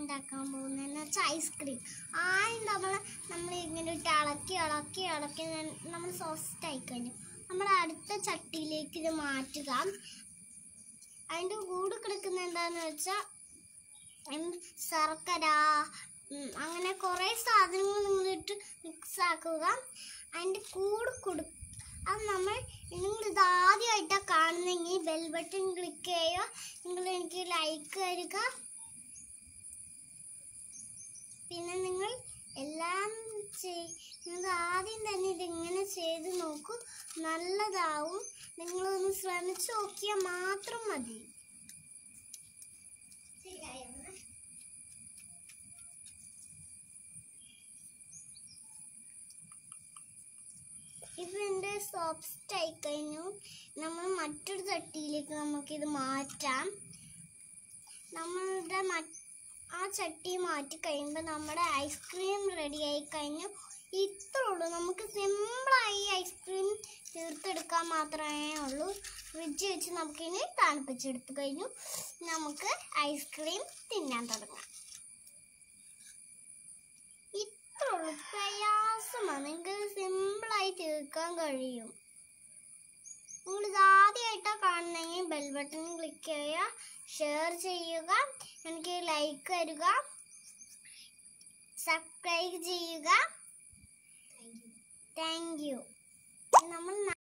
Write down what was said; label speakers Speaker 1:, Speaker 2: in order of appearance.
Speaker 1: ഉണ്ടാക്കാൻ പോകുന്നതെന്ന് വെച്ചാൽ ഐസ്ക്രീം ആദ്യം നമ്മൾ നമ്മൾ ഇങ്ങനെ ഇട്ട് ഇളക്കി ഇളക്കി ഇളക്കി നമ്മൾ സോഫ്റ്റ് ആയി കഴിഞ്ഞു നമ്മൾ അടുത്ത ചട്ടിയിലേക്ക് ഇത് മാറ്റുക അതിൻ്റെ കൂടെ കിടക്കുന്ന എന്താണെന്ന് വെച്ചാൽ ശർക്കര ഉം, അങ്ങനെ കുറേ സാധനങ്ങൾ നിങ്ങളിട്ട് മിക്സ് ആക്കുക അതിൻ്റെ കൂടെ കൊടു അത് നമ്മൾ നിങ്ങൾ ഇത് ആദ്യമായിട്ടാണ് കാണുന്നെങ്കിൽ ബെൽ ബട്ടൺ ക്ലിക്ക് ചെയ്യുക നിങ്ങൾ എനിക്ക് ലൈക്ക് തരിക പിന്നെ നിങ്ങൾ എല്ലാം ചെയ്- നിങ്ങൾ ആദ്യം തന്നെ ഇതിങ്ങനെ ചെയ്ത് നോക്കൂ നല്ലതാവും നിങ്ങളൊന്ന് ശ്രമിച്ചു നോക്കിയാൽ മാത്രം മതി ഇപ്പം എൻ്റെ സോഫ്റ്റ് ആയി കഴിഞ്ഞു നമ്മൾ മറ്റൊരു ചട്ടിയിലേക്ക് നമുക്കിത് മാറ്റാം നമ്മളുടെ മറ്റ് ആ ചട്ടി മാറ്റി കഴിയുമ്പോൾ നമ്മുടെ ഐസ്ക്രീം റെഡി ആയി കഴിഞ്ഞു ഇത്രേ ഉള്ളൂ നമുക്ക് സിമ്പിളായി ഐസ്ക്രീം തീർത്തെടുക്കാൻ മാത്രമേ ഉള്ളൂ ഫ്രിഡ്ജ് വെച്ച് നമുക്കിനി തണുപ്പിച്ചെടുത്ത് കഴിഞ്ഞു നമുക്ക് ഐസ്ക്രീം തിന്നാൻ തുടങ്ങാം ഇത്രേ ഉള്ളൂ പ്രയാസമാണ് നിങ്ങൾക്ക് സിമ്പിളായി തീർക്കാൻ കഴിയും നിങ്ങൾ ഇത് ആദ്യമായിട്ടാണ് കാണുന്നെങ്കിൽ ബെൽ ബട്ടൺ ക്ലിക്ക് ചെയ്യുക ഷെയർ ചെയ്യുക എനിക്ക് ലൈക്ക് തരിക സബ്സ്ക്രൈബ് ചെയ്യുക താങ്ക് യു നമ്മൾ